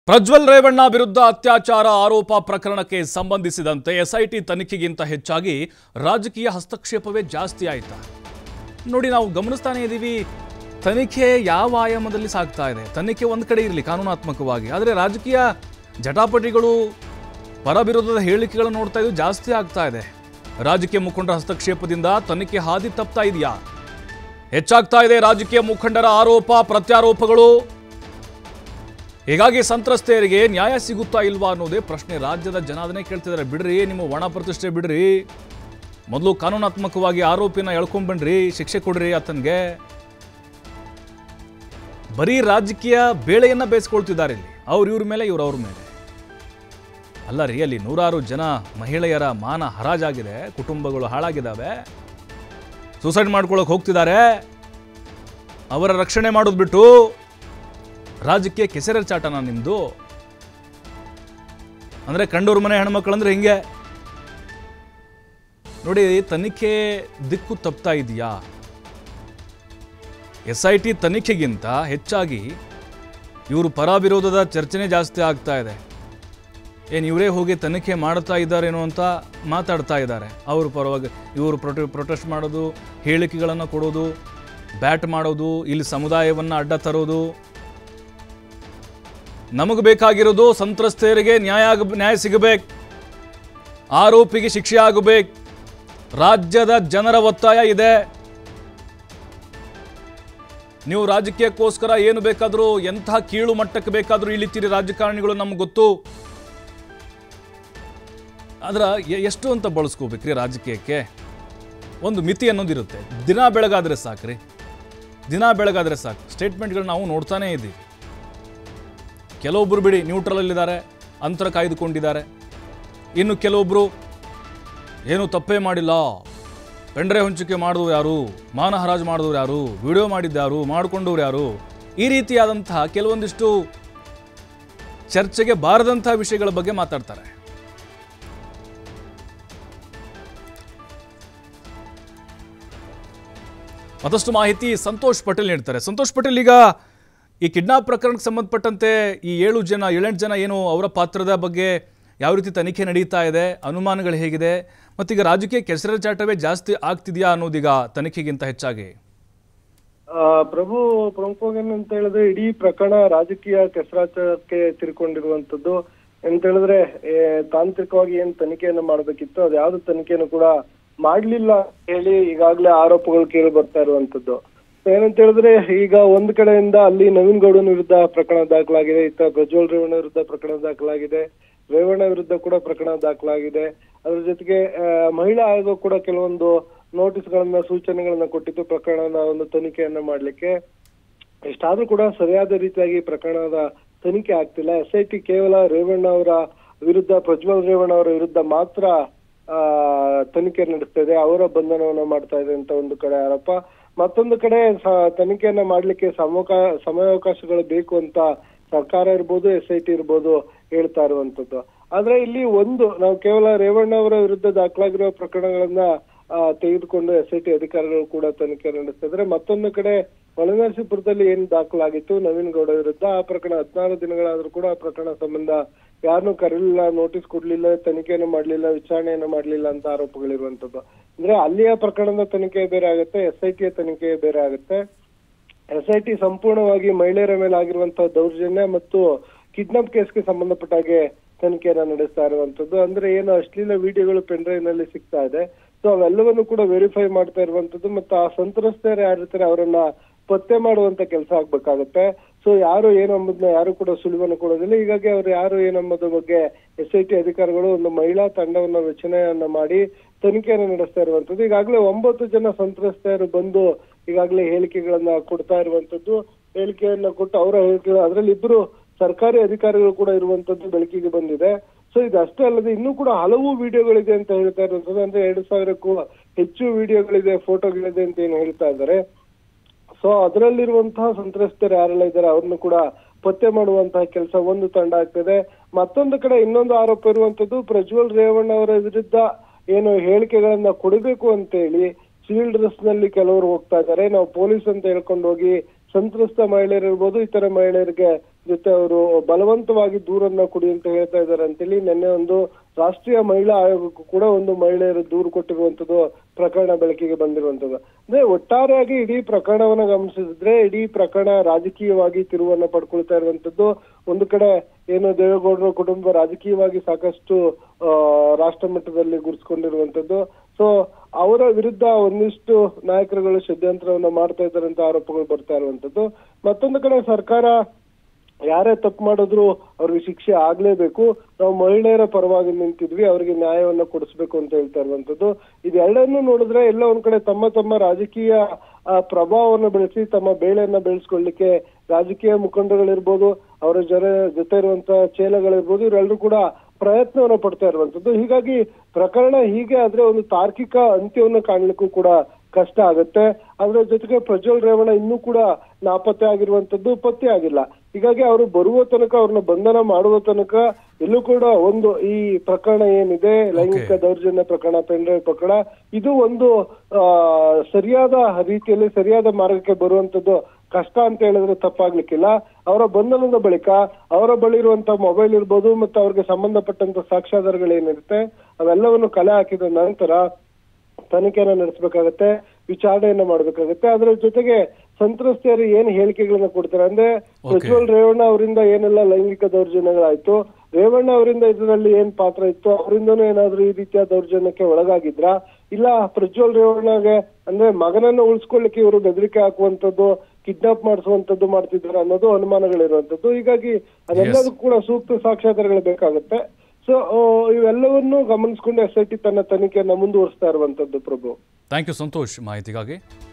ಪ್ರಜ್ವಲ್ ರೇವಣ್ಣ ವಿರುದ್ಧ ಅತ್ಯಾಚಾರ ಆರೋಪ ಪ್ರಕರಣಕ್ಕೆ ಸಂಬಂಧಿಸಿದಂತೆ ಎಸ್ಐಟಿ ತನಿಖೆಗಿಂತ ಹೆಚ್ಚಾಗಿ ರಾಜಕೀಯ ಹಸ್ತಕ್ಷೇಪವೇ ಜಾಸ್ತಿ ಆಯ್ತಾ ನೋಡಿ ನಾವು ಗಮನಿಸ್ತಾನೆ ಇದ್ದೀವಿ ತನಿಖೆ ಯಾವ ಆಯಾಮದಲ್ಲಿ ಸಾಗ್ತಾ ಇದೆ ತನಿಖೆ ಒಂದು ಕಡೆ ಇರಲಿ ಕಾನೂನಾತ್ಮಕವಾಗಿ ಆದರೆ ರಾಜಕೀಯ ಜಟಾಪಟಿಗಳು ಪರ ವಿರೋಧದ ಹೇಳಿಕೆಗಳನ್ನು ನೋಡ್ತಾ ಇದ್ದು ಜಾಸ್ತಿ ಆಗ್ತಾ ಇದೆ ರಾಜಕೀಯ ಮುಖಂಡರ ಹಸ್ತಕ್ಷೇಪದಿಂದ ತನಿಖೆ ಹಾದಿ ತಪ್ತಾ ಇದೆಯಾ ಹೆಚ್ಚಾಗ್ತಾ ಇದೆ ರಾಜಕೀಯ ಮುಖಂಡರ ಆರೋಪ ಪ್ರತ್ಯಾರೋಪಗಳು ಹೀಗಾಗಿ ಸಂತ್ರಸ್ತೆಯರಿಗೆ ನ್ಯಾಯ ಸಿಗುತ್ತಾ ಇಲ್ವಾ ಅನ್ನೋದೇ ಪ್ರಶ್ನೆ ರಾಜ್ಯದ ಜನ ಅದನ್ನೇ ಕೇಳ್ತಿದ್ದಾರೆ ಬಿಡ್ರಿ ನಿಮ್ಮ ಒಣ ಪ್ರತಿಷ್ಠೆ ಬಿಡ್ರಿ ಮೊದಲು ಕಾನೂನಾತ್ಮಕವಾಗಿ ಆರೋಪಿನ ಎಳ್ಕೊಂಡ್ಬನ್ರಿ ಶಿಕ್ಷೆ ಕೊಡ್ರಿ ಆತನಿಗೆ ಬರೀ ರಾಜಕೀಯ ಬೇಳೆಯನ್ನ ಬೇಯಿಸ್ಕೊಳ್ತಿದ್ದಾರೆ ಇಲ್ಲಿ ಅವ್ರ ಇವ್ರ ಮೇಲೆ ಇವ್ರ ಅವ್ರ ಮೇಲೆ ಅಲ್ಲ ರೀ ಅಲ್ಲಿ ನೂರಾರು ಜನ ಮಹಿಳೆಯರ ಮಾನ ಹರಾಜಾಗಿದೆ ಕುಟುಂಬಗಳು ಹಾಳಾಗಿದ್ದಾವೆ ಸೂಸೈಡ್ ಮಾಡ್ಕೊಳಕ್ ಹೋಗ್ತಿದ್ದಾರೆ ಅವರ ರಕ್ಷಣೆ ಮಾಡೋದು ಬಿಟ್ಟು ರಾಜಕೀಯ ಕೆಸರ ಚಾಟನ ನಿಮ್ದು ಅಂದ್ರೆ ಕಂಡೂರು ಮನೆ ಹೆಣ್ಮಕ್ಳು ಅಂದ್ರೆ ಹಿಂಗೆ ನೋಡಿ ತನಿಖೆ ದಿಕ್ಕು ತಪ್ತಾ ಇದೆಯಾ ಎಸ್ ಐ ಟಿ ತನಿಖೆಗಿಂತ ಹೆಚ್ಚಾಗಿ ಇವರು ಪರ ವಿರೋಧದ ಚರ್ಚೆನೇ ಜಾಸ್ತಿ ಆಗ್ತಾ ಇದೆ ಏನು ಇವರೇ ಹೋಗಿ ತನಿಖೆ ಮಾಡ್ತಾ ಇದ್ದಾರೇನೋ ಅಂತ ಮಾತಾಡ್ತಾ ಇದ್ದಾರೆ ಅವರು ಪರವಾಗಿ ಇವರು ಪ್ರೊಟೆ ಪ್ರೊಟೆಸ್ಟ್ ಮಾಡೋದು ಹೇಳಿಕೆಗಳನ್ನು ಕೊಡೋದು ಬ್ಯಾಟ್ ಮಾಡೋದು ಇಲ್ಲಿ ಸಮುದಾಯವನ್ನು ಅಡ್ಡ ತರೋದು ನಮಗೆ ಬೇಕಾಗಿರೋದು ಸಂತ್ರಸ್ತೆಯರಿಗೆ ನ್ಯಾಯ ಆಗ ನ್ಯಾಯ ಸಿಗಬೇಕು ಆರೋಪಿಗೆ ಶಿಕ್ಷೆ ಆಗಬೇಕು ರಾಜ್ಯದ ಜನರ ಒತ್ತಾಯ ಇದೆ ನೀವು ರಾಜಕೀಯಕ್ಕೋಸ್ಕರ ಏನು ಬೇಕಾದರೂ ಎಂಥ ಕೀಳು ಮಟ್ಟಕ್ಕೆ ಬೇಕಾದರೂ ಇಳಿತೀರಿ ರಾಜಕಾರಣಿಗಳು ನಮ್ಗೆ ಗೊತ್ತು ಆದ್ರೆ ಎ- ಎಷ್ಟು ಅಂತ ಬಳಸ್ಕೋಬೇಕ್ರಿ ರಾಜಕೀಯಕ್ಕೆ ಒಂದು ಮಿತಿ ಅನ್ನೋದಿರುತ್ತೆ ದಿನ ಬೆಳಗಾದ್ರೆ ಸಾಕ್ರಿ ದಿನ ಬೆಳಗಾದ್ರೆ ಸಾಕು ಸ್ಟೇಟ್ಮೆಂಟ್ಗಳು ನಾವು ನೋಡ್ತಾನೇ ಇದ್ದೀವಿ ಕೆಲವೊಬ್ಬರು ಬಿಡಿ ನ್ಯೂಟ್ರಲಲ್ಲಿದ್ದಾರೆ ಅಂತರ ಕಾಯ್ದುಕೊಂಡಿದ್ದಾರೆ ಇನ್ನು ಕೆಲವೊಬ್ಬರು ಏನು ತಪ್ಪೇ ಮಾಡಿಲ್ಲ ಪೆಂಡ್ರೆ ಹಂಚಿಕೆ ಮಾಡಿದವ್ರು ಯಾರು ಮಾನ ಹರಾಜು ಮಾಡಿದವ್ರು ಯಾರು ವಿಡಿಯೋ ಮಾಡಿದ್ಯಾರು ಮಾಡಿಕೊಂಡವ್ರು ಯಾರು ಈ ರೀತಿಯಾದಂತಹ ಕೆಲವೊಂದಿಷ್ಟು ಚರ್ಚೆಗೆ ಬಾರದಂತಹ ವಿಷಯಗಳ ಬಗ್ಗೆ ಮಾತಾಡ್ತಾರೆ ಮತ್ತಷ್ಟು ಮಾಹಿತಿ ಸಂತೋಷ್ ಪಟೇಲ್ ನೀಡ್ತಾರೆ ಸಂತೋಷ್ ಪಟೇಲ್ ಈಗ ಈ ಕಿಡ್ನಾಪ್ ಪ್ರಕರಣಕ್ಕೆ ಸಂಬಂಧಪಟ್ಟಂತೆ ಈ ಏಳು ಜನ ಏಳೆಂಟು ಜನ ಏನು ಅವರ ಪಾತ್ರದ ಬಗ್ಗೆ ಯಾವ ರೀತಿ ತನಿಖೆ ನಡೀತಾ ಇದೆ ಅನುಮಾನಗಳು ಹೇಗಿದೆ ಮತ್ತೀಗ ರಾಜಕೀಯ ಕೆಸರೆಚಾಟವೇ ಜಾಸ್ತಿ ಆಗ್ತಿದೆಯಾ ಅನ್ನೋದೀಗ ತನಿಖೆಗಿಂತ ಹೆಚ್ಚಾಗಿ ಆ, ಪ್ರಭು ಪ್ರಮುಖವಾಗಿ ಅಂತ ಹೇಳಿದ್ರೆ ಇಡೀ ಪ್ರಕರಣ ರಾಜಕೀಯ ಕೆಸರಾಟಕ್ಕೆ ತಿರ್ಕೊಂಡಿರುವಂತದ್ದು ಎಂತ ಹೇಳಿದ್ರೆ ಏ, ತಾಂತ್ರಿಕವಾಗಿ ಏನ್ ತನಿಖೆಯನ್ನು ಮಾಡ್ಬೇಕಿತ್ತು ಅದು ಯಾವ್ದು ತನಿಖೆಯನ್ನು ಕೂಡ ಮಾಡ್ಲಿಲ್ಲ ಅಂತ ಹೇಳಿ ಈಗಾಗ್ಲೇ ಆರೋಪಗಳು ಕೇಳಿ ಬರ್ತಾ ಇರುವಂತದ್ದು ಏನಂತ ಹೇಳಿದ್ರೆ ಈಗ ಒಂದ್ ಕಡೆಯಿಂದ ಅಲ್ಲಿ ನವೀನ್ ಗೌಡನ ವಿರುದ್ಧ ಪ್ರಕರಣ ದಾಖಲಾಗಿದೆ ಇತ್ತ ಪ್ರಜ್ವಲ್ ರೇವಣ್ಣ ವಿರುದ್ಧ ಪ್ರಕರಣ ದಾಖಲಾಗಿದೆ ರೇವಣ್ಣ ವಿರುದ್ಧ ಕೂಡ ಪ್ರಕರಣ ದಾಖಲಾಗಿದೆ ಅದ್ರ ಜೊತೆಗೆ ಆ, ಮಹಿಳಾ ಆಯೋಗ ಕೂಡ ಕೆಲವೊಂದು ನೋಟಿಸ್ ಗಳನ್ನ ಸೂಚನೆಗಳನ್ನ ಕೊಟ್ಟಿತ್ತು ಪ್ರಕರಣದ ಒಂದು ತನಿಖೆಯನ್ನ ಮಾಡ್ಲಿಕ್ಕೆ ಇಷ್ಟಾದ್ರೂ ಕೂಡ ಸರಿಯಾದ ರೀತಿಯಾಗಿ ಪ್ರಕರಣದ ತನಿಖೆ ಆಗ್ತಿಲ್ಲ ಎಸ್ ಐ ಟಿ ಕೇವಲ ರೇವಣ್ಣ ಅವರ ವಿರುದ್ಧ ಪ್ರಜ್ವಲ್ ರೇವಣ್ಣ ಅವರ ವಿರುದ್ಧ ಮಾತ್ರ ಆ ತನಿಖೆ ನಡೆಸ್ತಾ ಇದೆ ಅವರ ಬಂಧನವನ್ನ ಮಾಡ್ತಾ ಇದೆ ಅಂತ ಒಂದು ಕಡೆ ಆರೋಪ ಮತ್ತೊಂದು ಕಡೆ ಸ- ತನಿಖೆಯನ್ನ ಮಾಡ್ಲಿಕ್ಕೆ ಸಮವಕ ಸಮಯಾವಕಾಶಗಳು ಬೇಕು ಅಂತ ಸರ್ಕಾರ ಇರ್ಬೋದು ಎಸ್ ಐ ಟಿ ಇರ್ಬೋದು ಹೇಳ್ತಾ ಇರುವಂತದ್ದು ಆದ್ರೆ ಇಲ್ಲಿ ಒಂದು ನಾವು ಕೇವಲ ರೇವಣ್ಣ ಅವರ ವಿರುದ್ಧ ದಾಖಲಾಗಿರುವ ಪ್ರಕರಣಗಳನ್ನ ಆ, ತೆಗೆದುಕೊಂಡು ಎಸ್ ಐ ಟಿ ಅಧಿಕಾರಿಗಳು ಕೂಡ ತನಿಖೆ ನಡೆಸ್ತಾ ಇದ್ರೆ ಮತ್ತೊಂದು ಕಡೆ ಹೊಳೆನರಸೀಪುರದಲ್ಲಿ ಏನ್ ದಾಖಲಾಗಿತ್ತು ನವೀನ್ ಗೌಡ ವಿರುದ್ಧ ಆ ಪ್ರಕರಣ ಹದಿನಾರು ದಿನಗಳಾದ್ರೂ ಕೂಡ ಆ ಪ್ರಕರಣ ಸಂಬಂಧ ಯಾರನ್ನೂ ಕರೀಲಿಲ್ಲ ನೋಟಿಸ್ ಕೊಡ್ಲಿಲ್ಲ ತನಿಖೆಯನ್ನು ಮಾಡ್ಲಿಲ್ಲ ವಿಚಾರಣೆಯನ್ನು ಮಾಡ್ಲಿಲ್ಲ ಅಂತ ಆರೋಪಗಳಿರುವಂತದ್ದು ಅಂದ್ರೆ ಅಲ್ಲಿಯ ಪ್ರಕರಣದ ತನಿಖೆ ಬೇರೆ ಆಗುತ್ತೆ ಎಸ್ ಐ ಟಿಯ ತನಿಖೆ ಬೇರೆ ಆಗುತ್ತೆ ಎಸ್ ಐ ಟಿ ಸಂಪೂರ್ಣವಾಗಿ ಮಹಿಳೆಯರ ಮೇಲೆ ಆಗಿರುವಂತಹ ದೌರ್ಜನ್ಯ ಮತ್ತು ಕಿಡ್ನಾಪ್ ಕೇಸ್ಗೆ ಸಂಬಂಧಪಟ್ಟ ಹಾಗೆ ತನಿಖೆಯನ್ನ ನಡೆಸ್ತಾ ಇರುವಂತದ್ದು ಅಂದ್ರೆ ಏನು ಅಶ್ಲೀಲ ವಿಡಿಯೋಗಳು ಪೆನ್ಡ್ರೈವ್ ನಲ್ಲಿ ಸಿಗ್ತಾ ಇದೆ ಸೊ ಅವೆಲ್ಲವನ್ನು ಕೂಡ ವೆರಿಫೈ ಮಾಡ್ತಾ ಇರುವಂತದ್ದು ಮತ್ತು ಆ ಸಂತ್ರಸ್ತೆಯರು ಯಾರಿರ್ತಾರೆ ಅವರನ್ನ ಪತ್ತೆ ಮಾಡುವಂತ ಕೆಲಸ ಆಗ್ಬೇಕಾಗತ್ತೆ ಸೊ ಯಾರು ಏನು ಎಂಬುದನ್ನ ಯಾರು ಕೂಡ ಸುಳಿವನ್ನು ಕೊಡೋದಿಲ್ಲ ಹೀಗಾಗಿ ಅವ್ರು ಯಾರು ಏನಂಬುದ್ರ ಬಗ್ಗೆ ಎಸ್ ಐ ಟಿ ಅಧಿಕಾರಿಗಳು ಒಂದು ಮಹಿಳಾ ತಂಡವನ್ನ ರಚನೆಯನ್ನ ಮಾಡಿ ತನಿಖೆಯನ್ನು ನಡೆಸ್ತಾ ಇರುವಂತದ್ದು ಈಗಾಗಲೇ ಒಂಬತ್ತು ಜನ ಸಂತ್ರಸ್ತೆಯರು ಬಂದು ಈಗಾಗಲೇ ಹೇಳಿಕೆಗಳನ್ನ ಕೊಡ್ತಾ ಇರುವಂತದ್ದು ಹೇಳಿಕೆಯನ್ನ ಕೊಟ್ಟು ಅವರ ಹೇಳಿಕೆ ಅದರಲ್ಲಿ ಇಬ್ರು ಸರ್ಕಾರಿ ಅಧಿಕಾರಿಗಳು ಕೂಡ ಇರುವಂತದ್ದು ಬೆಳಕಿಗೆ ಬಂದಿದೆ ಸೊ ಇದಷ್ಟೇ ಅಲ್ಲದೆ ಇನ್ನೂ ಕೂಡ ಹಲವು ವಿಡಿಯೋಗಳಿದೆ ಅಂತ ಹೇಳ್ತಾ ಇರುವಂತದ್ದು ಅಂದ್ರೆ ಎರಡು ಸಾವಿರಕ್ಕೂ ಹೆಚ್ಚು ವಿಡಿಯೋಗಳಿದೆ ಫೋಟೋಗಳಿದೆ ಅಂತ ಏನು ಹೇಳ್ತಾ ಇದ್ದಾರೆ ಸೊ ಅದರಲ್ಲಿರುವಂತಹ ಸಂತ್ರಸ್ತರು ಯಾರೆಲ್ಲ ಇದ್ದಾರೆ ಅವ್ರನ್ನು ಕೂಡ ಪತ್ತೆ ಮಾಡುವಂತಹ ಕೆಲಸ ಒಂದು ತಂಡ ಆಗ್ತದೆ ಮತ್ತೊಂದು ಕಡೆ ಇನ್ನೊಂದು ಆರೋಪ ಇರುವಂತದ್ದು ಪ್ರಜ್ವಲ್ ರೇವಣ್ಣ ಅವರ ವಿರುದ್ಧ ಏನು ಹೇಳಿಕೆಗಳನ್ನ ಕೊಡಬೇಕು ಅಂತ ಹೇಳಿ ಸಿವಿಲ್ ಡ್ರೆಸ್ ನಲ್ಲಿ ಕೆಲವರು ಹೋಗ್ತಾ ಇದ್ದಾರೆ ನಾವು ಪೊಲೀಸ್ ಅಂತ ಹೇಳ್ಕೊಂಡು ಹೋಗಿ ಸಂತ್ರಸ್ತ ಮಹಿಳೆಯರು ಇರ್ಬೋದು ಇತರ ಮಹಿಳೆಯರಿಗೆ ಜೊತೆ ಅವರು ಬಲವಂತವಾಗಿ ದೂರನ್ನ ಕೊಡಿ ಅಂತ ಹೇಳ್ತಾ ಇದ್ದಾರೆ ಅಂತೇಳಿ ನಿನ್ನೆ ಒಂದು ರಾಷ್ಟ್ರೀಯ ಮಹಿಳಾ ಆಯೋಗಕ್ಕೂ ಕೂಡ ಒಂದು ಮಹಿಳೆಯರು ದೂರು ಕೊಟ್ಟಿರುವಂತದ್ದು ಪ್ರಕರಣ ಬೆಳಕಿಗೆ ಬಂದಿರುವಂತದ್ದು ಅಂದ್ರೆ ಒಟ್ಟಾರೆಯಾಗಿ ಇಡೀ ಪ್ರಕರಣವನ್ನ ಗಮನಿಸಿದ್ರೆ ಇಡೀ ಪ್ರಕರಣ ರಾಜಕೀಯವಾಗಿ ತಿರುವನ್ನ ಪಡ್ಕೊಳ್ತಾ ಇರುವಂತದ್ದು ಒಂದು ಕಡೆ ಏನು ದೇವೇಗೌಡರ ಕುಟುಂಬ ರಾಜಕೀಯವಾಗಿ ಸಾಕಷ್ಟು ಆ, ರಾಷ್ಟ್ರ ಮಟ್ಟದಲ್ಲಿ ಗುರುತಿಸಿಕೊಂಡಿರುವಂತದ್ದು ಸೊ ಅವರ ವಿರುದ್ಧ ಒಂದಿಷ್ಟು ನಾಯಕರುಗಳು ಷಡ್ಯಂತ್ರವನ್ನ ಮಾಡ್ತಾ ಇದ್ದಾರೆ ಅಂತ ಆರೋಪಗಳು ಬರ್ತಾ ಇರುವಂತದ್ದು ಮತ್ತೊಂದು ಕಡೆ ಸರ್ಕಾರ ಯಾರೇ ತಪ್ಪು ಮಾಡಿದ್ರು ಅವ್ರಿಗೆ ಶಿಕ್ಷೆ ಆಗ್ಲೇಬೇಕು ನಾವು ಮಹಿಳೆಯರ ಪರವಾಗಿ ನಿಂತಿದ್ವಿ ಅವರಿಗೆ ನ್ಯಾಯವನ್ನ ಕೊಡಿಸ್ಬೇಕು ಅಂತ ಹೇಳ್ತಾ ಇರುವಂತದ್ದು ಇದೆರಡನ್ನೂ ನೋಡಿದ್ರೆ ಎಲ್ಲ ಒಂದ್ ಕಡೆ ತಮ್ಮ ತಮ್ಮ ರಾಜಕೀಯ ಆ, ಪ್ರಭಾವವನ್ನು ಬೆಳೆಸಿ ತಮ್ಮ ಬೇಳೆಯನ್ನ ಬೆಳೆಸ್ಕೊಳ್ಳಿಕ್ಕೆ ರಾಜಕೀಯ ಮುಖಂಡಗಳಿರ್ಬೋದು ಅವರ ಜನ ಜೊತೆ ಇರುವಂತ ಚೇಲಗಳಿರ್ಬೋದು ಇವರೆಲ್ಲರೂ ಕೂಡ ಪ್ರಯತ್ನವನ್ನ ಪಡ್ತಾ ಇರುವಂತದ್ದು ಹೀಗಾಗಿ ಪ್ರಕರಣ ಹೀಗೆ ಆದ್ರೆ ಒಂದು ತಾರ್ಕಿಕ ಅಂತ್ಯವನ್ನು ಕಾಣ್ಲಿಕ್ಕೂ ಕೂಡ ಕಷ್ಟ ಆಗುತ್ತೆ ಅದರ ಜೊತೆಗೆ ಪ್ರಜ್ವಲ್ ರೇವಣ್ಣ ಇನ್ನೂ ಕೂಡ ನಾಪತ್ತೆ ಆಗಿರುವಂತದ್ದು ಪತ್ತೆ ಆಗಿಲ್ಲ ಹೀಗಾಗಿ ಅವರು ಬರುವ ತನಕ ಅವ್ರನ್ನ ಬಂಧನ ಮಾಡುವ ತನಕ ಎಲ್ಲೂ ಕೂಡ ಒಂದು ಈ ಪ್ರಕರಣ ಏನಿದೆ ಲೈಂಗಿಕ ದೌರ್ಜನ್ಯ ಪ್ರಕರಣ ಪೆಂಡ್ರೈವ್ ಪ್ರಕರಣ ಇದು ಒಂದು ಆ ಸರಿಯಾದ ರೀತಿಯಲ್ಲಿ ಸರಿಯಾದ ಮಾರ್ಗಕ್ಕೆ ಬರುವಂತದ್ದು ಕಷ್ಟ ಅಂತ ಹೇಳಿದ್ರೆ ತಪ್ಪಾಗ್ಲಿಕ್ಕಿಲ್ಲ ಅವರ ಬಂಧನದ ಬಳಿಕ ಅವರ ಬಳಿ ಇರುವಂತ ಮೊಬೈಲ್ ಇರ್ಬೋದು ಮತ್ತು ಅವ್ರಿಗೆ ಸಂಬಂಧಪಟ್ಟಂತ ಸಾಕ್ಷ್ಯಾಧಾರಗಳೇನಿರುತ್ತೆ ಅವೆಲ್ಲವನ್ನು ಕಲೆ ಹಾಕಿದ ನಂತರ ತನಿಖೆಯನ್ನ ನಡೆಸಬೇಕಾಗತ್ತೆ ವಿಚಾರಣೆಯನ್ನ ಮಾಡ್ಬೇಕಾಗತ್ತೆ ಅದರ ಜೊತೆಗೆ ಸಂತ್ರಸ್ತೆಯರು ಏನ್ ಹೇಳಿಕೆಗಳನ್ನ ಕೊಡ್ತಾರೆ ಅಂದ್ರೆ ಪ್ರಜ್ವಲ್ ರೇವಣ್ಣ ಅವರಿಂದ ಏನೆಲ್ಲ ಲೈಂಗಿಕ ದೌರ್ಜನ್ಯಗಳಾಯ್ತು ರೇವಣ್ಣ ಅವರಿಂದ ಇದರಲ್ಲಿ ಏನ್ ಪಾತ್ರ ಇತ್ತು ಅವರಿಂದನೂ ಏನಾದ್ರೂ ಈ ರೀತಿಯ ದೌರ್ಜನ್ಯಕ್ಕೆ ಒಳಗಾಗಿದ್ರ ಇಲ್ಲ ಪ್ರಜ್ವಲ್ ರೇವಣ್ಣಗೆ ಅಂದ್ರೆ ಮಗನನ್ನ ಉಳಿಸ್ಕೊಳ್ಳಿಕ್ಕೆ ಇವರು ಬೆದರಿಕೆ ಹಾಕುವಂತದ್ದು ಕಿಡ್ನಾಪ್ ಮಾಡಿಸುವಂತದ್ದು ಮಾಡ್ತಿದ್ದಾರೆ ಅನ್ನೋದು ಅನುಮಾನಗಳಿರುವಂತದ್ದು ಹೀಗಾಗಿ ಅದೆಲ್ಲದಕ್ಕೂ ಕೂಡ ಸೂಕ್ತ ಸಾಕ್ಷ್ಯಾಧಾರಗಳು ಬೇಕಾಗುತ್ತೆ ಸೊ ಇವೆಲ್ಲವನ್ನೂ ಗಮನಿಸಿಕೊಂಡು ಎಸ್ ಐ ಟಿ ತನ್ನ ತನಿಖೆಯನ್ನ ಮುಂದುವರಿಸ್ತಾ ಇರುವಂತದ್ದು ಪ್ರಭು ಥ್ಯಾಂಕ್ ಯು ಸಂತೋಷ್ ಮಾಹಿತಿಗಾಗಿ